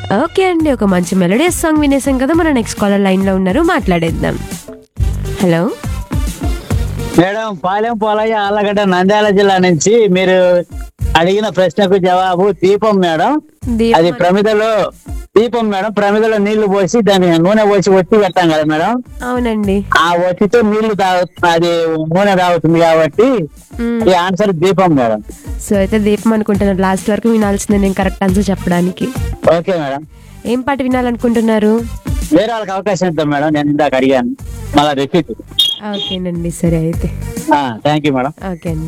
Okay అండి ఒక మంచి మెలోడియస్ సాంగ్ వినేసాం కదా మన నెక్స్ట్ కాలర్ లైన్ లో ఉన్నారు మాట్లాడేద్దాం హలో మేడం పాలెం పోలయ్య ఆళ్ళగడ్డ నంద్యాల జిల్లా నుంచి మీరు అడిగిన ప్రశ్నకు జవాబు దీపం మేడం దీపం అది ప్రమిదలో దీపం మేడం ప్రమిదలో నీళ్లు పోసి దాన్ని నూనె పోసి ఒత్తి పెట్టాం కదా మేడం అవునండి ఆ ఒత్తితో నీళ్లు తాగు అది నూనె తాగుతుంది కాబట్టి మ్మ్. ఈ ఆన్సర్ దీపం మేడం సో అయితే దీపం అనుకుంటున్నారు లాస్ట్ వరకు వినాల్సిందే నేను కరెక్ట్ ఆన్సర్ చెప్పడానికి ఓకే మేడం ఏం పాట వినాలనుకుంటున్నారు వేరే వాళ్ళకి అవకాశం ఇద్దాం మేడం నేను ఇందాక అడిగాను మళ్ళా రిపీట్ ఓకేనండి సరే అయితే థ్యాంక్ యూ మేడం ఓకే అండి